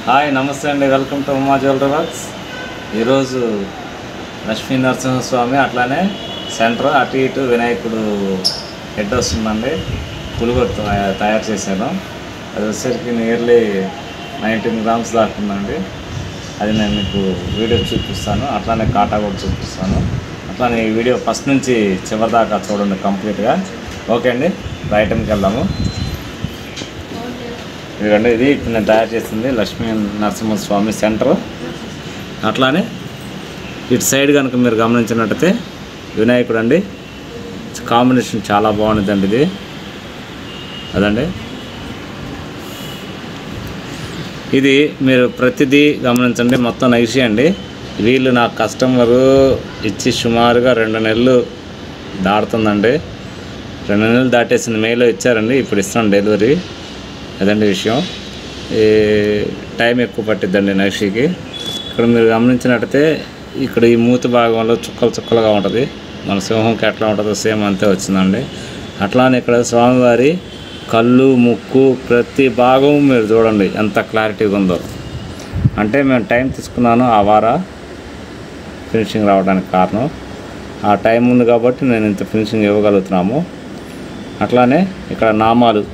Hi నమస్తే అండి welcome to Uma jewellery works ఈరోజు లక్ష్మీ నరసింహస్వామి అట్లానే సెంటర్ అటు ఇటు వినాయకుడు హెడ్ వస్తుందండి పులిగొట్టు తయా- తయారు చేశాను అది వచ్చేసరికి నియర్లీ నైన్టీన్ గ్రామ్స్ దాకా ఉందండి అది నేను మీకు వీడియో చూపిస్తాను అట్లానే కాటా కూడా చూపిస్తాను అట్లానే ఈ వీడియో ఫస్ట్ నుంచి చివరి దాకా చూడండి కంప్లీట్గా ఓకే అండి ఐటెంకి వెళ్దాము ఇదిగోండి ఇది ఇప్పుడు నేను తయారు చేసింది లక్ష్మీ నరసింహస్వామి సెంటర్ అట్లానే ఇటు సైడ్ కనుక మీరు గమనించినట్టయితే వినాయకుడు అండి కాంబినేషన్ చాలా బాగుంటుందండి ఇది అదండి ఇది మీరు ప్రతిదీ గమనించండి మొత్తం నైసి అండి వీళ్ళు నా కస్టమరు ఇచ్చి సుమారుగా రెండు నెలలు దాడుతుందండి రెండు నెలలు దాటేసింది మేలో ఇచ్చారండి ఇప్పుడు ఇస్తున్నాను డెలివరీ అదండి విషయం ఈ టైం ఎక్కువ పట్టిద్దండి నైషికి ఇక్కడ మీరు గమనించినట్టయితే ఇక్కడ ఈ మూతి భాగంలో చుక్కలు చుక్కలుగా ఉంటుంది మన సింహంకి ఎట్లా ఉంటుందో సేమ్ అంతే వచ్చిందండి అట్లానే ఇక్కడ స్వామివారి కళ్ళు ముక్కు ప్రతి భాగం మీరు చూడండి ఎంత క్లారిటీగా ఉందో అంటే మేము టైం తీసుకున్నాను ఆ వార ఫినిషింగ్ రావడానికి కారణం ఆ టైం ఉంది కాబట్టి నేను ఇంత ఫినిషింగ్ ఇవ్వగలుగుతున్నాము అట్లానే ఇక్కడ నామాలు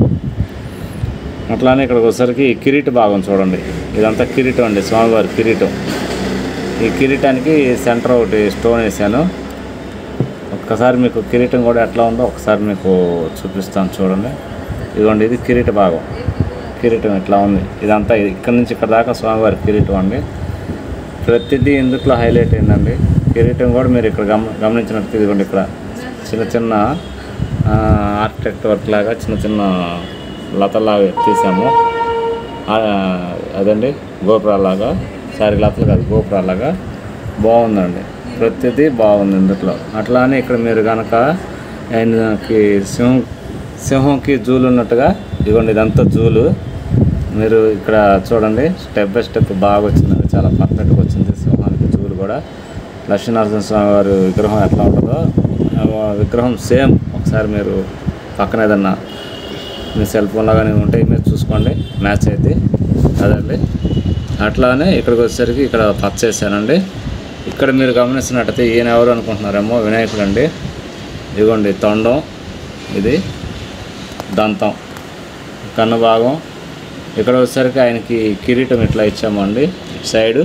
అట్లానే ఇక్కడికి వచ్చేసరికి ఈ కిరీట భాగం చూడండి ఇదంతా కిరీటం అండి స్వామివారి కిరీటం ఈ కిరీటానికి సెంటర్ ఒకటి స్టోన్ వేసాను ఒక్కసారి మీకు కిరీటం కూడా ఎట్లా ఉందో ఒకసారి మీకు చూపిస్తాను చూడండి ఇదిగోండి ఇది కిరీట భాగం కిరీటం ఇట్లా ఉంది ఇదంతా ఇక్కడ నుంచి ఇక్కడ దాకా స్వామివారి కిరీటం అండి ప్రతిదీ ఇందుట్లో హైలైట్ అయిందండి కిరీటం కూడా మీరు ఇక్కడ గమ గమనించినట్టు ఇదిగోండి ఇక్కడ చిన్న చిన్న ఆర్కిటెక్ట్ వర్క్ లాగా చిన్న చిన్న లతలాగా తీసాము ఆ, అదండి గోపురాలాగా సారీ లతలు కాదు గోపురాలాగా బాగుందండి ప్రతిదీ బాగుంది ఇందులో అట్లానే ఇక్కడ మీరు కనుక ఆయనకి సింహం సింహంకి జూలు ఉన్నట్టుగా ఇదిగోండి ఇదంతా జూలు మీరు ఇక్కడ చూడండి స్టెప్ బై స్టెప్ బాగా వచ్చిందండి చాలా పర్ఫెక్ట్గా వచ్చింది సింహానికి జూలు కూడా లక్ష్మీనరసింహ స్వామి వారి విగ్రహం ఎట్లా ఉంటుందో ఆ విగ్రహం సేమ్ ఒకసారి మీరు పక్కన ఏదన్నా మీ సెల్ ఫోన్లో కానీ ఉంటే మీరు చూసుకోండి మ్యాచ్ అయితే అదండి అట్లానే ఇక్కడికి వచ్చేసరికి ఇక్కడ పచ్చ వేసానండి ఇక్కడ మీరు గమనిస్తున్నట్టయితే ఈయన ఎవరు అనుకుంటున్నారేమో వినాయకుడు అండి ఇదిగోండి తొండం ఇది దంతం కన్ను భాగం ఇక్కడ వచ్చేసరికి ఆయనకి కిరీటం ఇట్లా ఇచ్చామండి ఇటు సైడు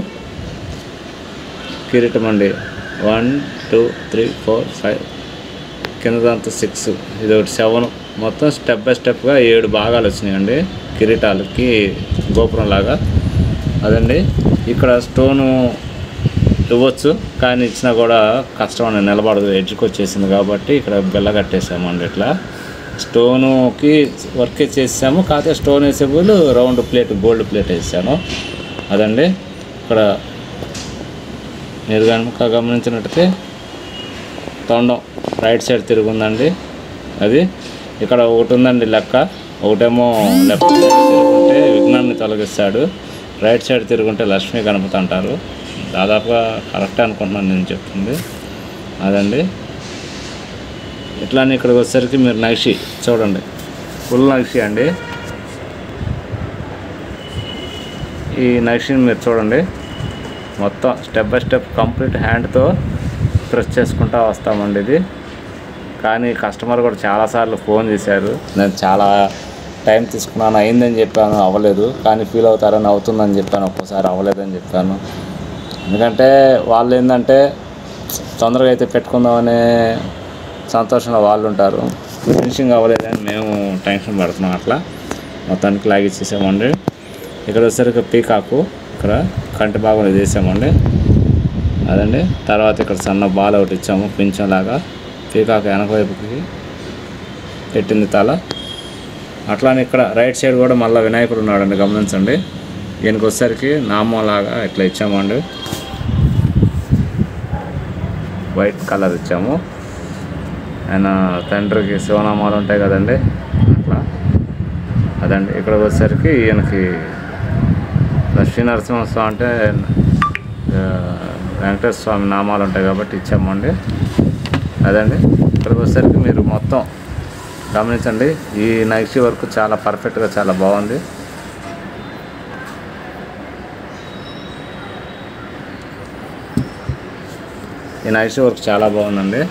కిరీటం అండి one two three four five కిందదంతా సిక్స్ ఇది ఒకటి సెవెన్ మొత్తం స్టెప్ బై స్టెప్గా ఏడు భాగాలు వచ్చినాయండి కిరీటాలకి గోపురం లాగా అదండి ఇక్కడ స్టోను ఇవ్వచ్చు కానీ ఇచ్చినా కూడా కష్టం అని నిలబడదు ఎడ్జ్కి వచ్చేసింది కాబట్టి ఇక్కడ బెల్ల కట్టేసామండి ఇట్లా స్టోనుకి వర్క్ చేసాము కాకపోతే స్టోన్ వేసే బదులు రౌండ్ ప్లేట్ గోల్డ్ ప్లేట్ వేసాను అదండి ఇక్కడ మీరు కనుక గమనించినట్టయితే తొండం రైట్ సైడ్ తిరుగుందండి అది ఇక్కడ ఒకటి ఉందండి లెక్క ఒకటేమో లెఫ్ట్ సైడ్ తిరుగుంటే విఘ్నాన్ని తొలగిస్తాడు రైట్ సైడ్ తిరుగుంటే లక్ష్మీ గణపతి అంటారు దాదాపుగా కరెక్ట్ అనుకుంటున్నాను నేను చెప్తుంది అదండి ఇట్లానే ఇక్కడికి వచ్చేసరికి మీరు నైషి చూడండి ఫుల్ నైషి అండి ఈ నైషిని మీరు చూడండి మొత్తం స్టెప్ బై స్టెప్ కంప్లీట్ హ్యాండ్తో ప్రెస్ చేసుకుంటూ వస్తామండి ఇది కానీ కస్టమర్ కూడా చాలాసార్లు ఫోన్ చేశారు నేను చాలా టైం తీసుకున్నాను అయిందని చెప్పాను అవ్వలేదు కానీ ఫీల్ అవుతారని అవుతుందని చెప్పాను ఒక్కోసారి అవ్వలేదని చెప్పాను ఎందుకంటే వాళ్ళు ఏంటంటే తొందరగా అయితే పెట్టుకుందామనే సంతోషంలో వాళ్ళు ఉంటారు ఫినిషింగ్ అవ్వలేదని మేము టెన్షన్ పడుతున్నాం అట్లా మొత్తానికి లాగిచ్చేసామండి ఇక్కడ వచ్చేసరికి పీకాకు ఇక్కడ కంటి భాగంలో చేసామండి అదండి తర్వాత ఇక్కడ సన్న బాల్ ఒకటి ఇచ్చాము పింఛం లాగా పీకాకు వెనక వైపుకి పెట్టింది తల అట్లానే ఇక్కడ రైట్ సైడ్ కూడా మళ్ళీ వినాయకుడు ఉన్నాడండి గమనించండి ఈయనకి వచ్చేసరికి నామం లాగా ఇట్లా ఇచ్చామండి వైట్ కలర్ ఇచ్చాము ఆయన తండ్రికి శివనామాలు ఉంటాయి కదండి అట్లా అదండి ఇక్కడ వచ్చేసరికి ఈయనకి లక్ష్మీ నరసింహస్వామి అంటే ఆ, వెంకటేశ్వర స్వామి నామాలు ఉంటాయి కాబట్టి ఇచ్చామండి అదండి ఇక్కడికి వచ్చేసరికి మీరు మొత్తం గమనించండి ఈ నైషి వర్క్ చాలా పర్ఫెక్ట్గా చాలా బాగుంది ఈ నైషి వర్క్ చాలా బాగుందండి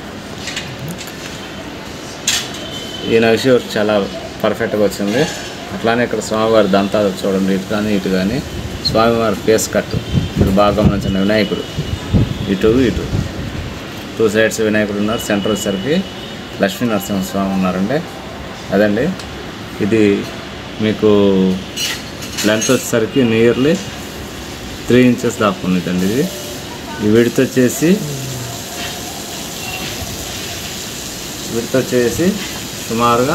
ఈ నైషి వర్క్ చాలా పర్ఫెక్ట్గా వచ్చింది అట్లానే ఇక్కడ స్వామివారి దంతాలు చూడండి ఇటు కానీ ఇటు కానీ స్వామివారి ఫేస్ కట్ మీరు బాగా గమనించండి వినాయకుడు ఇటు ఇటు టూ సైడ్స్ వినాయకుడు ఉన్నారు సెంటర్ వచ్చేసరికి లక్ష్మీ నరసింహస్వామి ఉన్నారండి అదండి ఇది మీకు లెంత్ వచ్చేసరికి నియర్లీ త్రీ ఇంచెస్ దాకా ఉన్నదండి ఇది ఈ విడత వచ్చేసి విడత వచ్చేసి సుమారుగా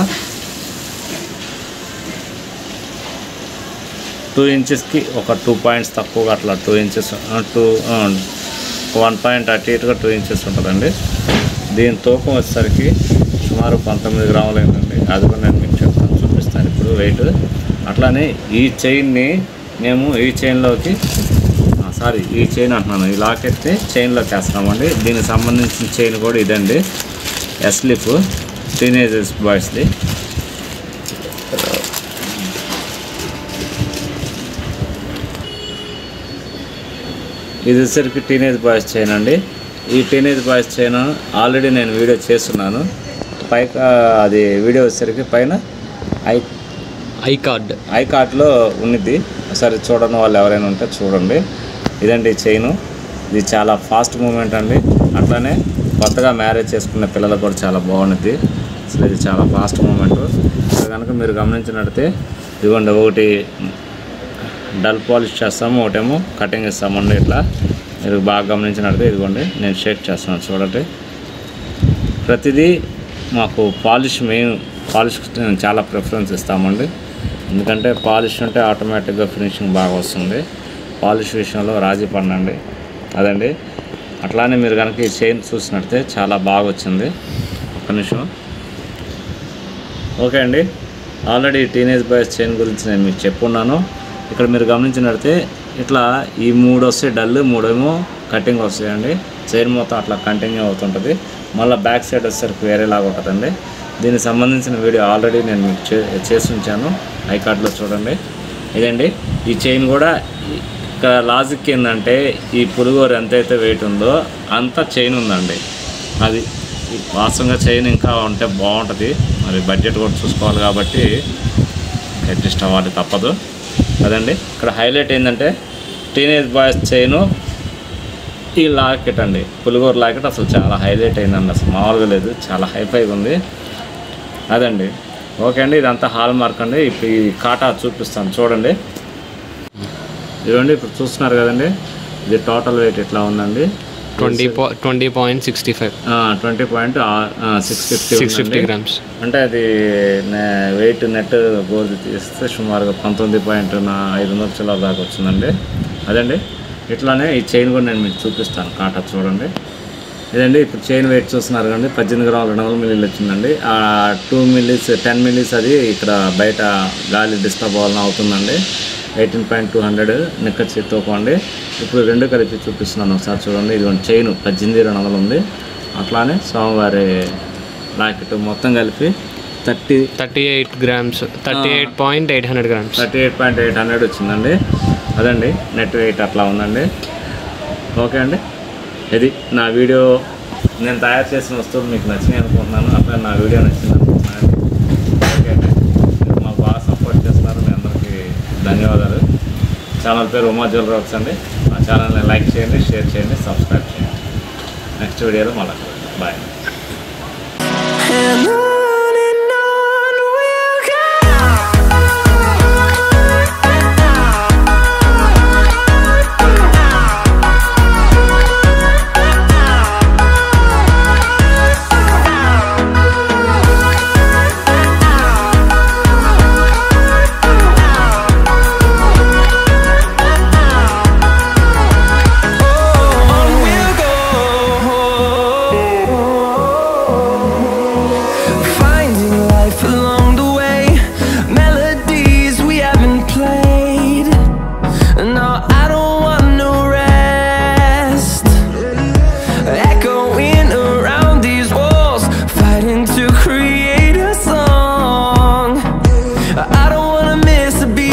టూ ఇంచెస్కి ఒక టూ పాయింట్స్ తక్కువగా అట్లా two inches two one point అటు ఇటుగా టూ ఇంచెస్ ఉంటుందండి దీని తూకం వచ్చేసరికి సుమారు పంతొమ్మిది గ్రాములు అయిందండి అది కూడా నేను మీకు చెప్తాను చూపిస్తాను ఇప్పుడు వెయిట్ అట్లానే ఈ చైన్ని మేము ఈ చైన్లోకి సారీ ఈ చైన్ అంటున్నాను ఈ లాకెట్ని చైన్లోకి వేస్తున్నామండి దీనికి సంబంధించిన చైన్ కూడా ఇదండి ఎస్లిప్ టీనేజర్స్ బాయ్స్ది ఇది వచ్చేసరికి టీనేజ్ బాయ్స్ చైన్ అండి ఈ టీనేజ్ బాయ్స్ చైన్ ఆల్రెడీ నేను వీడియో చేస్తున్నాను పైక అది వీడియో వచ్చేసరికి పైన ఐ ఐ కార్డ్ ఐ కార్ట్లో ఉన్నిద్ది ఒకసారి చూడని వాళ్ళు ఎవరైనా ఉంటే చూడండి ఇదండి చైను ఇది చాలా ఫాస్ట్ మూమెంట్ అండి అట్లానే కొత్తగా మ్యారేజ్ చేసుకున్న పిల్లలకు కూడా చాలా బాగుంటుంది అసలు ఇది చాలా ఫాస్ట్ మూమెంట్ ఇక్కడ కనుక మీరు గమనించినట్టయితే ఇదిగోండి ఒకటి డల్ పాలిష్ చేస్తాము ఒకటేమో కటింగ్ ఇస్తామండి ఇట్లా మీరు బాగా గమనించినట్టయితే ఇదిగోండి నేను షేక్ చేస్తున్నాను చూడండి ప్రతిదీ మాకు పాలిష్ మెయిన్ పాలిష్ చాలా ప్రిఫరెన్స్ ఇస్తామండి ఎందుకంటే పాలిష్ అంటే ఆటోమేటిక్గా ఫినిషింగ్ బాగా వస్తుంది పాలిష్ విషయంలో రాజీ పడండి అదండి అట్లానే మీరు కనుక ఈ చైన్ చూసినట్టే చాలా బాగా వచ్చింది ఒక్క నిమిషం ఓకే అండి ఆల్రెడీ టీనేజ్ బాయ్స్ చైన్ గురించి నేను మీకు చెప్పున్నాను ఇక్కడ మీరు గమనించినట్లయితే ఇట్లా ఈ మూడు వస్తాయి డల్ మూడేమో కటింగ్ వస్తాయండి చైన్ మొత్తం అట్లా కంటిన్యూ అవుతుంటుంది మళ్ళీ బ్యాక్ సైడ్ వచ్చేసరికి వేరేలాగా ఉంటుందండి దీనికి సంబంధించిన వీడియో ఆల్రెడీ నేను మీకు చే చేసి ఉంచాను ఐ కార్డ్లో చూడండి ఇదండి ఈ చైన్ కూడా ఇక్కడ లాజిక్ ఏంటంటే ఈ పులిగోర ఎంతైతే వెయిట్ ఉందో అంత చైన్ ఉందండి అది వాస్తవంగా చైన్ ఇంకా ఉంటే బాగుంటుంది మరి బడ్జెట్ కూడా చూసుకోవాలి కాబట్టి అడ్జస్ట్ అవ్వాలి తప్పదు అదండి ఇక్కడ హైలైట్ ఏంటంటే టీనేజ్ బాయ్స్ చైను ఈ లాకెట్ అండి పులిగోర లాకెట్ అసలు చాలా హైలైట్ అయిందండి అసలు మామూలుగా లేదు చాలా హైఫైగా ఉంది అదండి ఓకే అండి ఇదంతా హాల్ మార్క్ అండి ఇప్పుడు ఈ కాటా చూపిస్తాను చూడండి ఇదిగోండి ఇప్పుడు చూస్తున్నారు కదండి ఇది టోటల్ వెయిట్ ఎట్లా ఉందండి twenty twenty point sixty five twenty point six fifty six fifty grams అంటే అది వెయిట్ నెట్ గోల్డ్ తీస్తే సుమారుగా పంతొమ్మిది పాయింట్ నా ఐదు వందల చిల్లర దాకా వచ్చిందండి అదండి ఇట్లానే ఈ చైన్ కూడా నేను మీకు చూపిస్తాను కాటా చూడండి ఇదండి ఇప్పుడు చైన్ వెయిట్ చూస్తున్నారు కండి పద్దెనిమిది గ్రాములు రెండు వందల మిల్లీలు వచ్చిందండి ఆ టూ మిల్లీస్ టెన్ మిల్లీస్ అది ఇక్కడ బయట గాలి డిస్టర్బ్ అవ్వాలని అవుతుందండి ఎయిటీన్ పాయింట్ టూ హండ్రెడ్ నిక్కర్ తోకోండి ఇప్పుడు రెండు కలిపి చూపిస్తున్నాను ఒకసారి చూడండి ఇదిగోండి చైన్ పద్దెనిమిది రెండు వందలు ఉంది అట్లానే స్వామివారి లాకెట్ మొత్తం కలిపి thirty thirty eight grams thirty eight point eight hundred grams thirty eight point eight hundred వచ్చిందండి అదండి నెట్ వెయిట్ అట్లా ఉందండి ఓకే అండి ఇది నా వీడియో నేను తయారు చేసిన వస్తువులు మీకు నచ్చినాయి అనుకుంటున్నాను అట్లా నా వీడియో నచ్చింది అనుకుంటున్నాను ఓకే అండి మీరు మాకు బాగా సపోర్ట్ చేస్తున్నారు మీ అందరికీ ధన్యవాదాలు ఛానల్ పేరు ఉమా జ్యువెలరీ వర్క్స్ అండి మా ఛానల్ని లైక్ చేయండి షేర్ చేయండి సబ్స్క్రైబ్ చేయండి నెక్స్ట్ వీడియోలో మళ్ళీ bye And on and on we'll On we'll go. Finding life along the way, melodies we haven't played. No, I don't want no rest. Echoing around these walls, fighting to create a song. I don't wanna miss a beat.